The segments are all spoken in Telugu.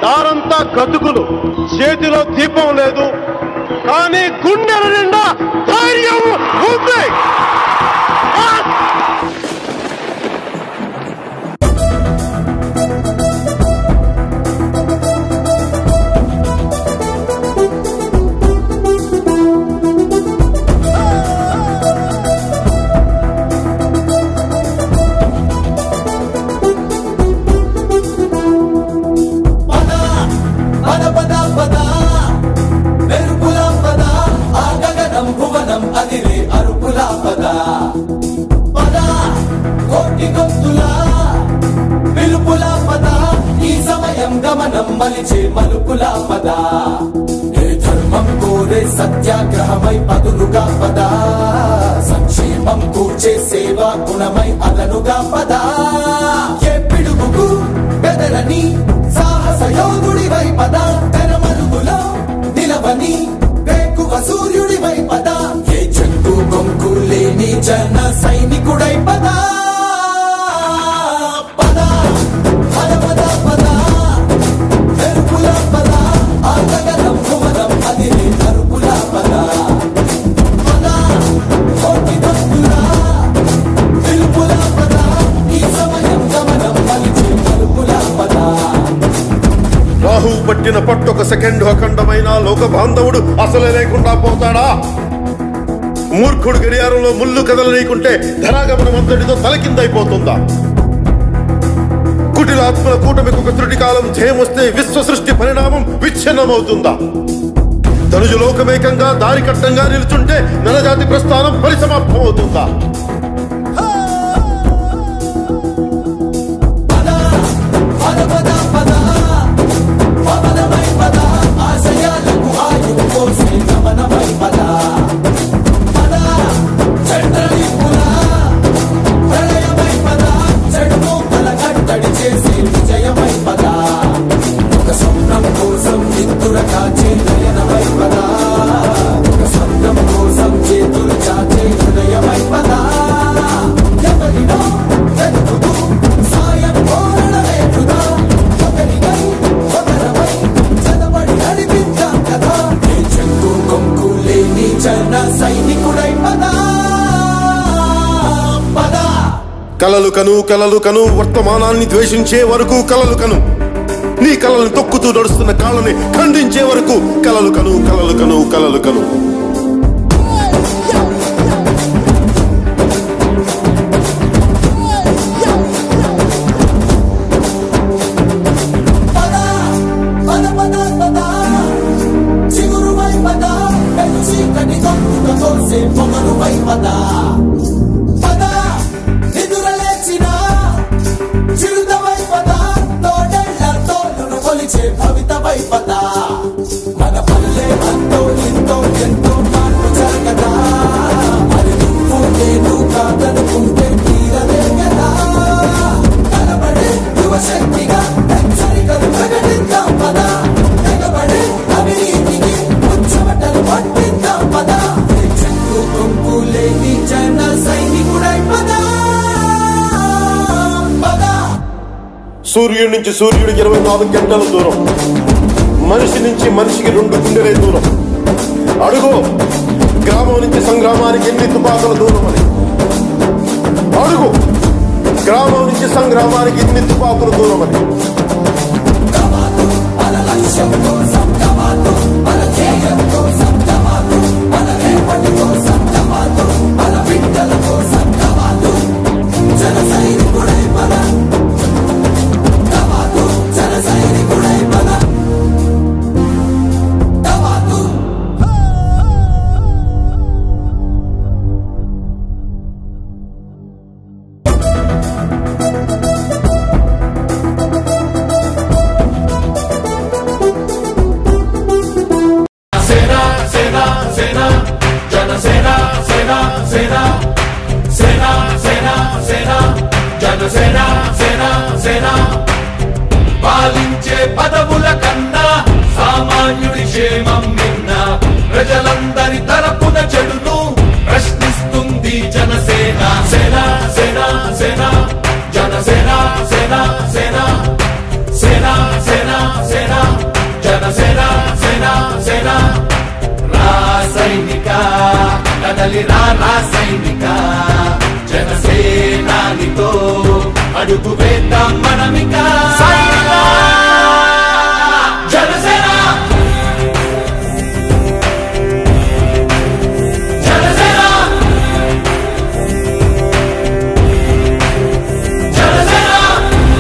దారంతా గతుకులు చేతిలో దీపం లేదు కానీ గుండెల నిండా ధైర్యం ఉంది ఆ! పద పద పద పద మెరుపుల పద ఆ గగనం భువనం అదిరే అరుపుల పద పద కోటి గొంతుల పిలుపుల పద ఈ సమయం గమనం మలిచే మలుపుల పద ఏ ధర్మం కోరే సత్యాగ్రహమై పదులుగా పద సంక్షేమం కూర్చే సేవా గుణమై అదనుగా పద ఏ పిడుగుకు బెదరని సాహస యోగుడివై పద తెరమరుగులో నిలవని వేకువ సూర్యుడివై పద ఏ చెట్టు కొంకు లేని జన సైనికుడై పద పద పద పద పద మెరుపుల పద ఆ గగనం భువనం అదిరే అరుపుల పద పద కోటి భక్తుల పిలుపుల పద ఈ సమయం గమనం మలిచే మలుపుల పద రాహు పట్టిన పట్టొక సెకండ్ అఖండమైన లోక బాంధవుడు అసలే లేకుండా పోతాడా మూర్ఖుడు గడియారంలో ముళ్ళు కదలనీకుంటే ధరాగమనం అంతటితో తలకిందైపోతుందా కుటిలాత్మల కూటమికి ఒక త్రుటి కాలం ధ్యేయమొస్తే విశ్వ సృష్టి పరిణామం విచ్ఛిన్నమవుతుందా తనుజు లోకమేకంగా దారి కట్టంగా నిలుచుంటే నరజాతి ప్రస్థానం పరిసమాప్తమవుతుందా పద పద పద పద పవనమై పద ఆశయాలకు ఆయువు పోసే గమనమై పద పద చంద్రలిపుల ప్రళయమై పద చెడును పల కట్టడి చేసే విజయమై పద ఒక స్వప్నం కోసం నిత్తుర కాచే నయనమై పద ఒక స్వప్నం కోసం చేతులు చాచే హృదయమై పద ఎవరినో వెతుకుతూ సాయం కోరడమే వృధా ఒకరికై ఒకరమై చదవడి నడిపించాం కదా ఏ చెంగు కొంకు లేని జన సైనికుడై పద పద కలలు కను కలలు కను వర్తమానాన్ని ద్వేషించే వరకు కలలు కను నీ కలలను తొక్కుతూ నడుస్తున్న కాళ్ళని ఖండించే వరకు కలలు కను కలలు కను కలలు కను పద పద పద పద చిగురువై పద పెను చీకటి తొక్కుక తోసే పొగరువై పద పద నిదురలేచిన చిరుతవై పద తోడేళ్ల తోలును కొలిచే భవితవై పద మన పల్లె అంతో ఇంతో ఎంతో మార్పు జరగదా మరి నువ్వు నేను కాదనుకుంటే తీరదే కదా కనబడే యువశక్తిగా హెచ్చరికలు ప్రకటిద్దాం పద తెగబడే అవినీతికి ముచ్చమటలు పట్టిద్దాం పద ఏ చెక్కు కొంపు లేని జన సైనికుడై పద పద సూర్యుడి నుంచి సూర్యుడికి ఇరవై నాలుగు గంటల దూరం మనిషి నుంచి మనిషికి రెండు గుండెలే దూరం అడుగు గ్రామం నుంచి సంగ్రామానికి ఎన్ని తుపాకుల దూరం అని అడుగు గ్రామం నుంచి సంగ్రామానికి ఎన్ని తుపాకుల దూరం అని కమాదు మన లక్ష్యం కోసం కమాదు మన ధ్యేయం కోసం కమాదు మన రేపటి కోసం కమాదు మన బిడ్డల కోసం కమాదు జన సైనికుడై పద కమాదు జన సైనికుడై పద కమాదు ఆ అడుగు వేద్దాం మనమిక జనసేన జనసేన జనసేన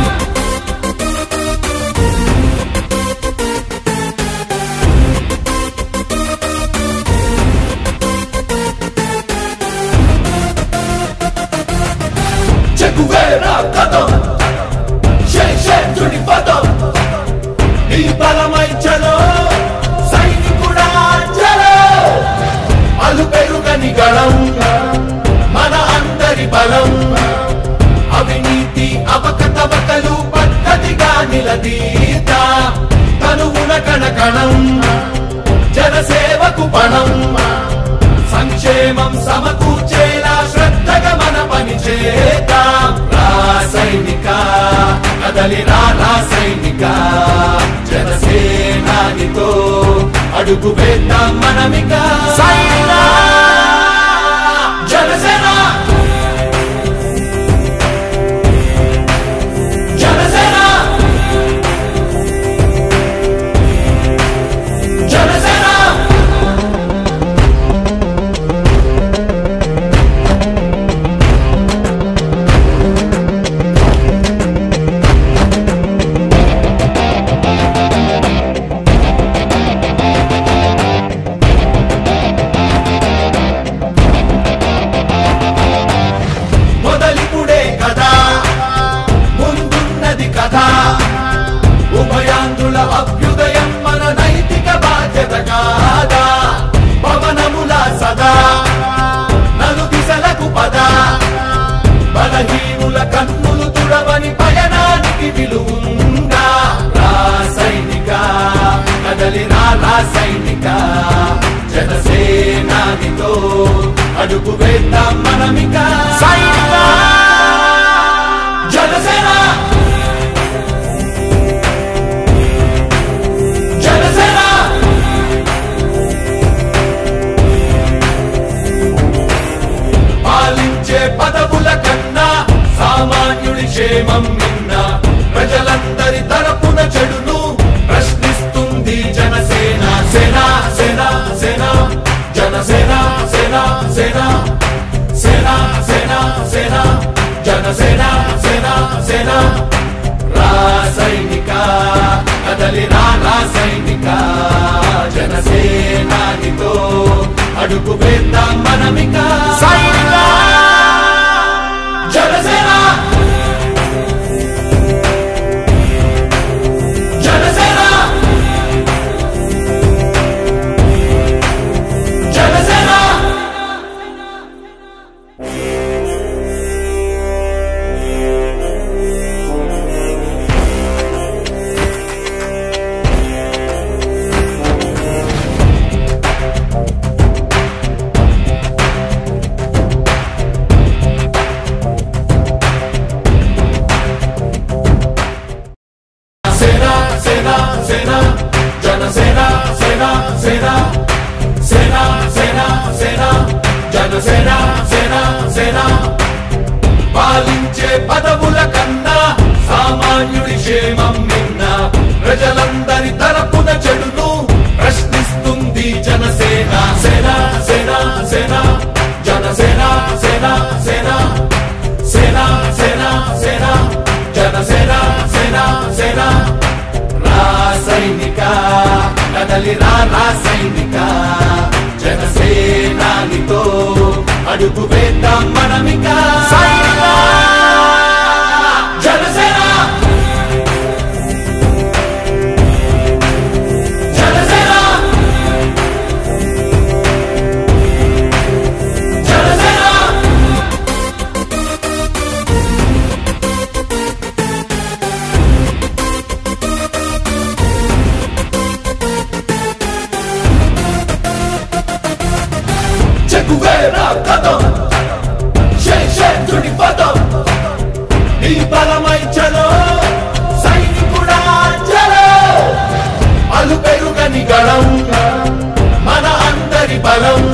చెక్కువేరా కథం శేషేంద్రుడి పదం నీ బలమై చలో సైనికుడా చలో అలు పెరుగని గళం మన అందరి బలం అవినీతి అవకతవకలు పద్ధతిగా నిలదీత తనువున కణకణం జనసేవకు పణం సంక్షేమం సమకూర్చేలా శ్రద్ధగా మన పని చేద్దాం రాసైనిక కదలి రాసైనిక జనసేనానితో అడుగు వేద్దాం మనమిక జనసేన జనసేన జనసేన మొదలిపుడే కదా ముందున్నది కదా ఉభయాంధ్రుల అభ్యుదయం మన నైతిక బాధ్యత కాదా పవనముల సదా నలు దిశలకు పద బలహీనుల కన్నులు తుడవని పయనానికి విలువుందా రాసైనిక కదలి రాసైనిక జనసేనానితో అడుగు వేద్దాం మనమిక జనసేన జనసేన పాలించే పదవుల కన్నా సామాన్యుడి క్షేమం నిన్న ప్రజలందరి తరపున చెడును ప్రశ్నిస్తుంది జనసేన సేన సేన సేన జనసేన సేన సేన సేన సేన సేన జనసేన సేన సేన రాసైనిక కదలి రాసైనిక జనసేనానితో అడుగు వేద్దాం మనమిక జనసేన జనసేన జనసేన సేన సేన సేన జనసేన సేన సేన సేన సేన సేన జనసేన సేన సేన పాలించే పదవుల కన్నా సామాన్యుడి క్షేమం నిన్న ప్రజలందరి తరపున చెడును ప్రశ్నిస్తుంది జనసేన సేన సేన సేన జనసేన సేన సేన సేన సేన సేన జనసేన సేన సేన రాసైనిక కదలి రాసైనిక జనసేనానితో అడుగు వేద్దాం మనమిక జనసేన జనసేన జనసేన చెక్కువేరా కథం శేషేంద్రుడి పదం నీ బలమై చలో సైనికుడా చలో అలు పెరుగని గళం మన అందరి బలం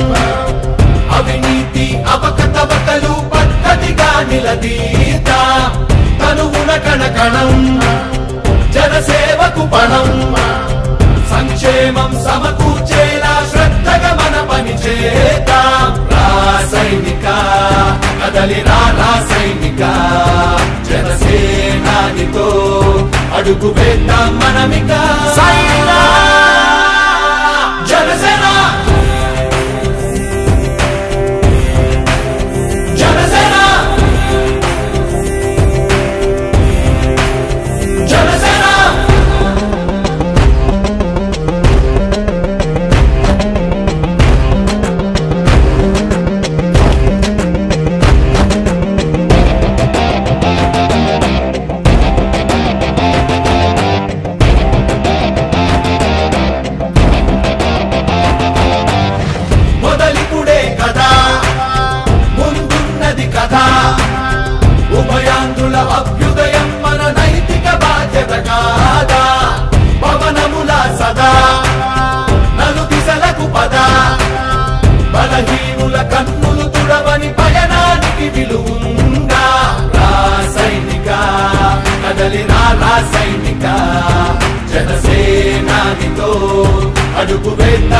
అవినీతి అవకతవకలు పద్ధతిగా నిలదీత తనువు పణం సంక్షేమం సమకూర్చేలా శ్రద్ధగా మన పని చేద్దాం రాసైనిక కదలిరా రాసైనిక జనసేనానితో అడుగు వేద్దాం మనమిక జనసేన జనసేన జనసేన మొదలిపుడే కదా ముందున్నది కదా ఉభయాంధ్రుల అభ్యుదయం మన నైతిక బాధ్యత కాదా పవనముల సదా నలు దిశలకు పద బలహీనుల కన్నులు తుడవని పయనానికి విలువుందా రాసైనిక కదలిరా రాసైనిక జనసేనానితో అడుగు వేద్దాం